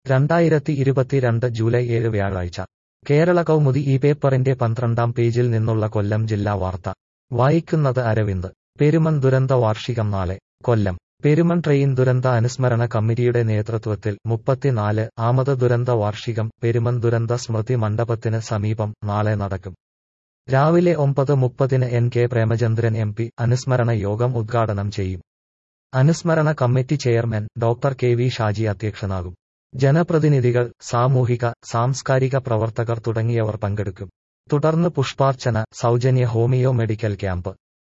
രണ്ടായിരത്തി ഇരുപത്തിരണ്ട് ജൂലൈ ഏഴ് വ്യാഴാഴ്ച കേരള കൗമുദി ഈ പേപ്പറിന്റെ പന്ത്രണ്ടാം പേജിൽ നിന്നുള്ള കൊല്ലം ജില്ലാ വാർത്ത വായിക്കുന്നത് അരവിന്ദ് പെരുമൺ ദുരന്ത വാർഷികം നാളെ കൊല്ലം പെരുമൺ ട്രെയിൻ ദുരന്ത അനുസ്മരണ കമ്മിറ്റിയുടെ നേതൃത്വത്തിൽ മുപ്പത്തിനാല് ആമത് ദുരന്ത വാർഷികം പെരുമൺ ദുരന്ത സ്മൃതി മണ്ഡപത്തിന് സമീപം നാളെ നടക്കും രാവിലെ ഒമ്പത് മുപ്പതിന് N K Premachandran M P അനുസ്മരണ യോഗം ഉദ്ഘാടനം ചെയ്യും അനുസ്മരണ committee chairman doctor K V Shaji അധ്യക്ഷനാകും ജനപ്രതിനിധികൾ സാമൂഹിക സാംസ്കാരിക പ്രവർത്തകർ തുടങ്ങിയവർ പങ്കെടുക്കും തുടർന്ന് പുഷ്പാർച്ചന സൗജന്യ ഹോമിയോ മെഡിക്കൽ ക്യാമ്പ്